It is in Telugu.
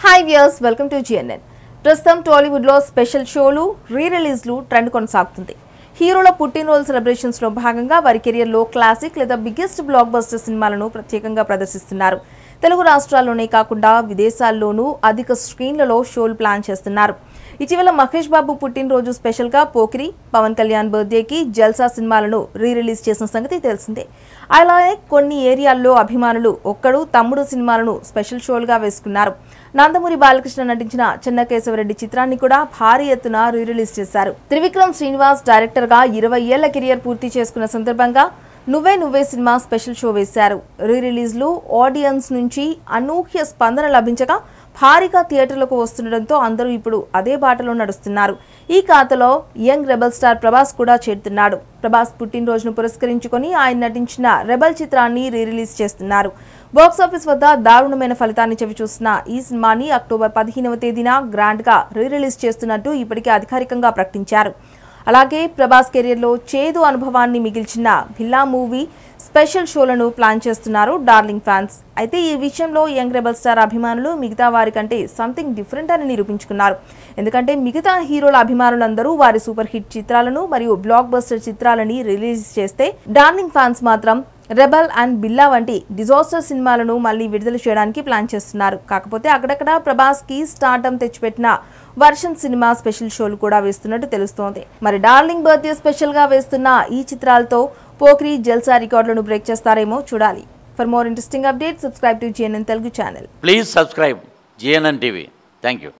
hi viewers welcome to GNN ప్రస్తుతం టాలీవుడ్లో స్పెషల్ షోలు రీ రిలీజ్లు ట్రెండ్ కొనసాగుతుంది హీరోల పుట్టినరోజు సెలబ్రేషన్స్ లో భాగంగా వారి కెరియర్లో క్లాసిక్ లేదా బిగ్గెస్ట్ బ్లాక్ బస్టర్ సినిమాలను ప్రత్యేకంగా ప్రదర్శిస్తున్నారు తెలుగు రాష్ట్రాల్లోనే కాకుండా విదేశాల్లోనూ అధిక స్క్రీన్లలో షోలు ప్లాన్ చేస్తున్నారు ఇటీవల మహేష్ బాబు పుట్టినరోజు స్పెషల్ గా పోకిరి పవన్ కళ్యాణ్ బర్త్డేకి జల్సా సినిమాలను రీ రిలీజ్ చేసిన సంగతి తెలిసిందే అలాగే కొన్ని ఏరియాల్లో అభిమానులు ఒక్కడు తమ్ముడు సినిమాలను స్పెషల్ షోలుగా వేసుకున్నారు నందమూరి బాలకృష్ణ నటించిన చెన్నకేశవరెడ్డి చిత్రాన్ని కూడా భారీ ఎత్తున రీ రిలీజ్ చేశారు త్రివిక్రమ్ శ్రీనివాస్ డైరెక్టర్ గా ఇరవై ఏళ్ల కెరియర్ పూర్తి చేసుకున్న సందర్భంగా నువ్వే నువ్వే సినిమా స్పెషల్ షో వేశారు రీ రిలీజ్లు ఆడియన్స్ నుంచి అనూహ్య స్పందన లభించగా భారీగా థియేటర్లకు వస్తుండటంతో అందరూ ఇప్పుడు అదే బాటలో నడుస్తున్నారు ఈ ఖాతాలో యంగ్ రెబల్ స్టార్ ప్రభాస్ కూడా చేరుతున్నాడు ప్రభాస్ పుట్టినరోజును పురస్కరించుకొని ఆయన నటించిన రెబల్ చిత్రాన్ని రీ రిలీజ్ చేస్తున్నారు బాక్సాఫీస్ వద్ద దారుణమైన ఫలితాన్ని చవి చూసిన ఈ సినిమాని అక్టోబర్ పదిహేనవ తేదీన గ్రాండ్ గా రీ రిలీజ్ చేస్తున్నట్టు ఇప్పటికే అధికారికంగా ప్రకటించారు అలాగే ప్రభాస్ కెరీర్లో చేదు అనుభవాన్ని మిగిల్చిన భిల్లా మూవీ స్పెషల్ షోలను ప్లాన్ చేస్తున్నారు డార్లింగ్ ఫ్యాన్స్ అయితే ఈ విషయంలో యంగ్ రెబల్ స్టార్ అభిమానులు మిగతా వారి కంటే సంథింగ్ డిఫరెంట్ అని నిరూపించుకున్నారు ఎందుకంటే మిగతా హీరోల అభిమానులందరూ వారి సూపర్ హిట్ చిత్రాలను మరియు బ్లాక్ బస్టర్ చిత్రాలని రిలీజ్ చేస్తే డార్లింగ్ ఫ్యాన్స్ మాత్రం రెబల్ అండ్ బిల్లా వంటి డిజాస్టర్ సినిమాలను మళ్ళీ విడుదల చేయడానికి ప్లాన్ చేస్తున్నారు కాకపోతే అక్కడక్కడ ప్రభాస్ కి స్టార్టం తెచ్చిపెట్టిన వర్షన్ సినిమా స్పెషల్ షోలు కూడా వేస్తున్నట్టు తెలుస్తోంది మరి డార్లింగ్ బర్త్డే స్పెషల్ గా వేస్తున్న ఈ చిత్రాలతో పోక్రీ జల్సా రికార్డులను బ్రేక్ చేస్తారేమో చూడాలి for more interesting update subscribe to GNN Telugu channel please subscribe GNN TV thank you